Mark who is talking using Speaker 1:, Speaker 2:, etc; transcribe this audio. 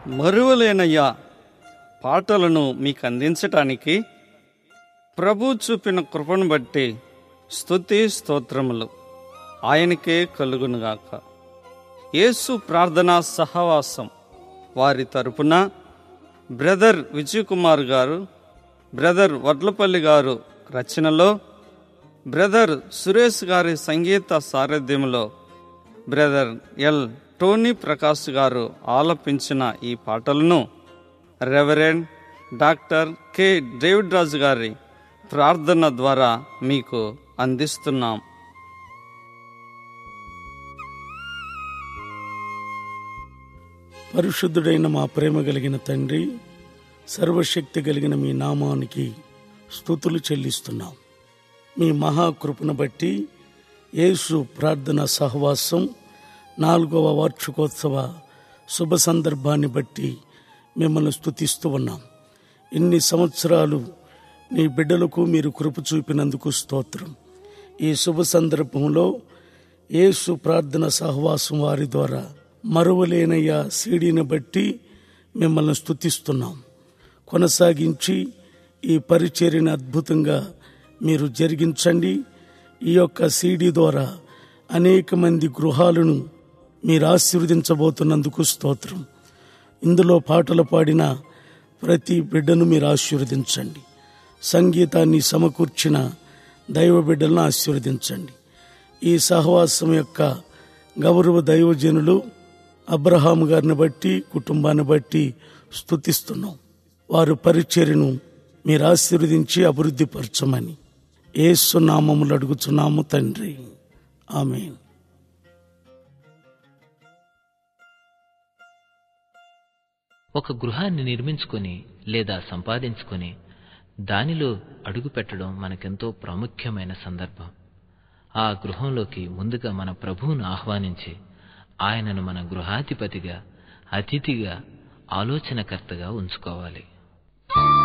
Speaker 1: మరువలేనయ్యా పాటలను మీకు అందించటానికి ప్రభు చూపిన కృపను బట్టి స్తుతి స్తోత్రములు ఆయనకే కలుగునుగాక యేసు ప్రార్థనా సహవాసం వారి తరపున బ్రదర్ విజయ్ కుమార్ గారు బ్రదర్ వడ్లపల్లి గారు రచనలో బ్రదర్ సురేష్ గారి సంగీత సారథ్యంలో బ్రదర్ ఎల్ టోనీ ప్రకాష్ గారు ఆలపించిన ఈ పాటలను reverend doctor K David Raju గారి ప్రార్థన ద్వారా మీకు అందిస్తున్నాం
Speaker 2: పరిశుద్ధుడైన మా ప్రేమ కలిగిన తండ్రి సర్వశక్తి కలిగిన మీ నామానికి స్థుతులు చెల్లిస్తున్నాం మీ మహాకృపను బట్టి యేసు ప్రార్థన సహవాసం నాలుగవ వార్షికోత్సవ శుభ సందర్భాన్ని బట్టి మిమ్మల్ని స్థుతిస్తూ ఉన్నాం ఇన్ని సంవత్సరాలు నీ బిడ్డలకు మీరు కృప చూపినందుకు స్తోత్రం ఈ శుభ సందర్భంలో యేసు ప్రార్థన సహవాసం వారి ద్వారా మరువలేనయ్య సీడీని బట్టి మిమ్మల్ని స్తుతిస్తున్నాం కొనసాగించి ఈ పరిచర్యను అద్భుతంగా మీరు జరిగించండి ఈ యొక్క సీడీ ద్వారా అనేక మంది గృహాలను మీరు ఆశీర్వదించబోతున్నందుకు స్తోత్రం ఇందులో పాటలు పాడిన ప్రతి బిడ్డను మీరు ఆశీర్వదించండి సంగీతాన్ని సమకూర్చిన దైవ బిడ్డలను ఆశీర్వదించండి ఈ సహవాసం యొక్క గౌరవ దైవజనులు అబ్రహాం గారిని బట్టి కుటుంబాన్ని బట్టి స్తుతిస్తున్నాం వారు పరిచర్యను మీరు ఆశీర్వదించి అభివృద్ధి పరచమని ఏసు నామములు అడుగుచున్నాము తండ్రి ఆమెన్
Speaker 3: ఒక గృహాన్ని నిర్మించుకొని లేదా సంపాదించుకొని దానిలో అడుగు పెట్టడం మనకెంతో ప్రాముఖ్యమైన సందర్భం ఆ గృహంలోకి ముందుగా మన ప్రభువును ఆహ్వానించి ఆయనను మన గృహాధిపతిగా అతిథిగా ఆలోచనకర్తగా ఉంచుకోవాలి